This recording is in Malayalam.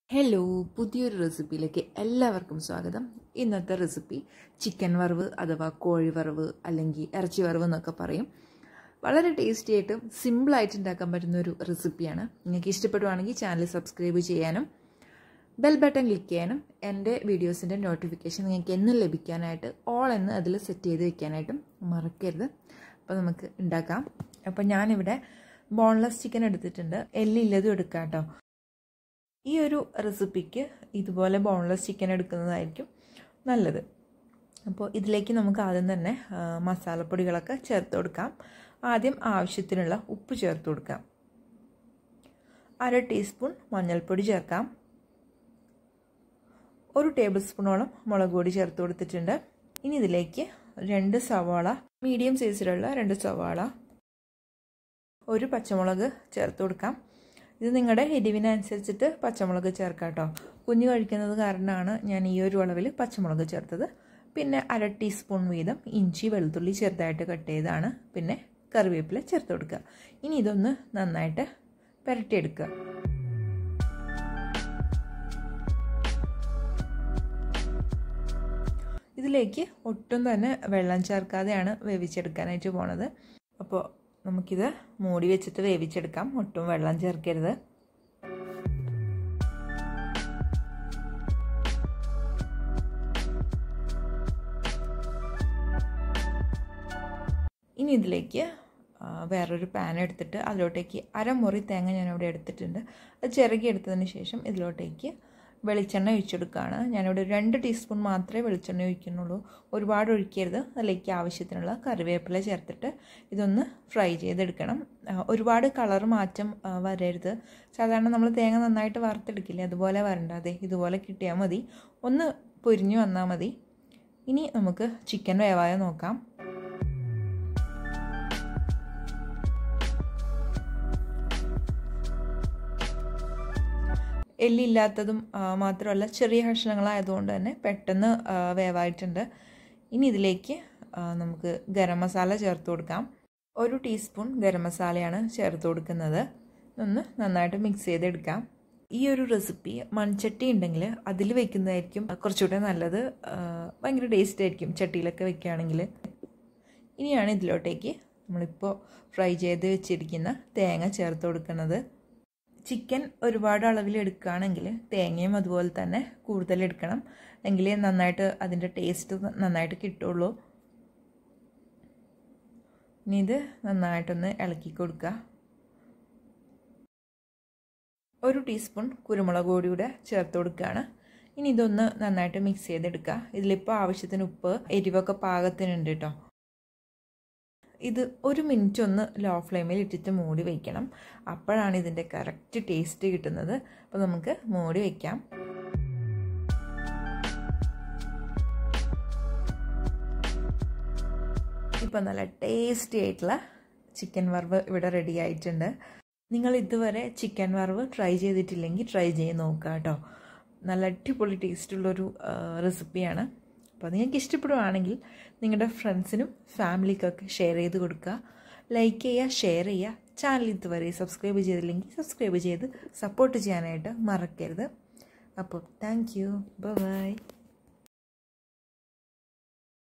ഹലോ പുതിയൊരു റെസിപ്പിയിലേക്ക് എല്ലാവർക്കും സ്വാഗതം ഇന്നത്തെ റെസിപ്പി ചിക്കൻ വറവ് അഥവാ കോഴി വറവ് അല്ലെങ്കിൽ ഇറച്ചി വറവ് എന്നൊക്കെ പറയും വളരെ ടേസ്റ്റി ആയിട്ടും സിമ്പിളായിട്ട് ഉണ്ടാക്കാൻ പറ്റുന്ന ഒരു റെസിപ്പിയാണ് നിങ്ങൾക്ക് ഇഷ്ടപ്പെടുവാണെങ്കിൽ ചാനൽ സബ്സ്ക്രൈബ് ചെയ്യാനും ബെൽ ബട്ടൺ ക്ലിക്ക് ചെയ്യാനും എൻ്റെ വീഡിയോസിൻ്റെ നോട്ടിഫിക്കേഷൻ നിങ്ങൾക്ക് എന്നും ലഭിക്കാനായിട്ട് ഓൾ എന്ന് അതിൽ സെറ്റ് ചെയ്ത് വെക്കാനായിട്ടും മറക്കരുത് അപ്പോൾ നമുക്ക് ഉണ്ടാക്കാം അപ്പോൾ ഞാനിവിടെ ബോൺലെസ് ചിക്കൻ എടുത്തിട്ടുണ്ട് എല്ലില്ലതും എടുക്കാം കേട്ടോ ഈ ഒരു റെസിപ്പിക്ക് ഇതുപോലെ ബോൺലെസ് ചിക്കൻ എടുക്കുന്നതായിരിക്കും നല്ലത് അപ്പോൾ ഇതിലേക്ക് നമുക്ക് ആദ്യം തന്നെ മസാലപ്പൊടികളൊക്കെ ചേർത്ത് കൊടുക്കാം ആദ്യം ആവശ്യത്തിനുള്ള ഉപ്പ് ചേർത്ത് കൊടുക്കാം അര ടീസ്പൂൺ മഞ്ഞൾപ്പൊടി ചേർക്കാം ഒരു ടേബിൾ സ്പൂണോളം മുളക് പൊടി ചേർത്ത് കൊടുത്തിട്ടുണ്ട് ഇനി ഇതിലേക്ക് രണ്ട് സവാള മീഡിയം സൈസിലുള്ള രണ്ട് സവാള ഒരു പച്ചമുളക് ചേർത്ത് കൊടുക്കാം ഇത് നിങ്ങളുടെ എരിവിനനുസരിച്ചിട്ട് പച്ചമുളക് ചേർക്കാം കേട്ടോ കുഞ്ഞ് കഴിക്കുന്നത് കാരണമാണ് ഞാൻ ഈ ഒരു അളവിൽ പച്ചമുളക് ചേർത്തത് പിന്നെ അര ടീസ്പൂൺ വീതം ഇഞ്ചി വെളുത്തുള്ളി ചെറുതായിട്ട് കട്ട് ചെയ്താണ് പിന്നെ കറിവേപ്പില ചേർത്ത് കൊടുക്കുക ഇനി ഇതൊന്ന് നന്നായിട്ട് പുരട്ടിയെടുക്കുക ഇതിലേക്ക് ഒട്ടും തന്നെ വെള്ളം ചേർക്കാതെയാണ് വേവിച്ചെടുക്കാനായിട്ട് പോണത് അപ്പോൾ നമുക്കിത് മൂടി വെച്ചിട്ട് വേവിച്ചെടുക്കാം ഒട്ടും വെള്ളം ചേർക്കരുത് ഇനി ഇതിലേക്ക് വേറൊരു പാൻ എടുത്തിട്ട് അതിലോട്ടേക്ക് അരമുറി തേങ്ങ ഞാനിവിടെ എടുത്തിട്ടുണ്ട് അത് ചിറകി എടുത്തതിന് ശേഷം ഇതിലോട്ടേക്ക് വെളിച്ചെണ്ണ ഒഴിച്ചെടുക്കുകയാണ് ഞാനിവിടെ രണ്ട് ടീസ്പൂൺ മാത്രമേ വെളിച്ചെണ്ണ ഒഴിക്കുന്നുള്ളൂ ഒരുപാട് ഒഴിക്കരുത് അതിലേക്ക് ആവശ്യത്തിനുള്ള കറിവേപ്പില ചേർത്തിട്ട് ഇതൊന്ന് ഫ്രൈ ചെയ്തെടുക്കണം ഒരുപാട് കളർ മാറ്റം വരരുത് സാധാരണ നമ്മൾ തേങ്ങ നന്നായിട്ട് വറുത്തെടുക്കില്ലേ അതുപോലെ വരണ്ട അതെ ഇതുപോലെ കിട്ടിയാൽ മതി ഒന്ന് പൊരിഞ്ഞു വന്നാൽ മതി ഇനി നമുക്ക് ചിക്കൻ വേവായ നോക്കാം എല്ലില്ലാത്തതും മാത്രമല്ല ചെറിയ കഷ്ണങ്ങളായതുകൊണ്ട് തന്നെ പെട്ടെന്ന് വേവായിട്ടുണ്ട് ഇനി ഇതിലേക്ക് നമുക്ക് ഗരം മസാല ചേർത്ത് കൊടുക്കാം ഒരു ടീസ്പൂൺ ഗരം മസാലയാണ് ചേർത്ത് കൊടുക്കുന്നത് ഒന്ന് നന്നായിട്ട് മിക്സ് ചെയ്തെടുക്കാം ഈ ഒരു റെസിപ്പി മൺചട്ടി ഉണ്ടെങ്കിൽ അതിൽ വെക്കുന്നതായിരിക്കും കുറച്ചുകൂടെ നല്ലത് ഭയങ്കര ടേസ്റ്റ് ആയിരിക്കും ചട്ടിയിലൊക്കെ വെക്കുകയാണെങ്കിൽ ഇനിയാണ് ഇതിലോട്ടേക്ക് നമ്മളിപ്പോൾ ഫ്രൈ ചെയ്ത് വെച്ചിരിക്കുന്ന തേങ്ങ ചേർത്ത് കൊടുക്കുന്നത് ചിക്കൻ ഒരുപാട് അളവിൽ എടുക്കുകയാണെങ്കിൽ തേങ്ങയും അതുപോലെ തന്നെ കൂടുതൽ എടുക്കണം എങ്കിൽ നന്നായിട്ട് അതിൻ്റെ ടേസ്റ്റ് നന്നായിട്ട് കിട്ടുള്ളൂ ഇനി ഇത് നന്നായിട്ടൊന്ന് ഇളക്കി കൊടുക്കുക ഒരു ടീസ്പൂൺ കുരുമുളക് പൊടിയൂടെ ചേർത്ത് കൊടുക്കുകയാണ് ഇനി ഇതൊന്ന് നന്നായിട്ട് മിക്സ് ചെയ്തെടുക്കുക ഇതിലിപ്പോൾ ആവശ്യത്തിന് ഉപ്പ് എരിവൊക്കെ പാകത്തിനുണ്ട് കേട്ടോ ഇത് ഒരു മിനിറ്റ് ഒന്ന് ലോ ഫ്ലെയിമിൽ ഇട്ടിട്ട് മൂടി വയ്ക്കണം അപ്പോഴാണ് ഇതിൻ്റെ കറക്റ്റ് ടേസ്റ്റ് കിട്ടുന്നത് അപ്പോൾ നമുക്ക് മൂടി വയ്ക്കാം ഇപ്പം നല്ല ടേസ്റ്റി ആയിട്ടുള്ള ചിക്കൻ വറവ് ഇവിടെ റെഡി ആയിട്ടുണ്ട് നിങ്ങൾ ഇതുവരെ ചിക്കൻ വറവ് ട്രൈ ചെയ്തിട്ടില്ലെങ്കിൽ ട്രൈ ചെയ്ത് നോക്കുക കേട്ടോ നല്ല അടിപൊളി ടേസ്റ്റുള്ളൊരു റെസിപ്പിയാണ് അപ്പോൾ നിങ്ങൾക്ക് ഇഷ്ടപ്പെടുവാണെങ്കിൽ നിങ്ങളുടെ ഫ്രണ്ട്സിനും ഫാമിലിക്കൊക്കെ ഷെയർ ചെയ്ത് കൊടുക്കുക ലൈക്ക് ചെയ്യുക ഷെയർ ചെയ്യുക ചാനൽ ഇതുവരെ സബ്സ്ക്രൈബ് ചെയ്തില്ലെങ്കിൽ സബ്സ്ക്രൈബ് ചെയ്ത് സപ്പോർട്ട് ചെയ്യാനായിട്ട് മറക്കരുത് അപ്പോൾ താങ്ക് യു ബൈ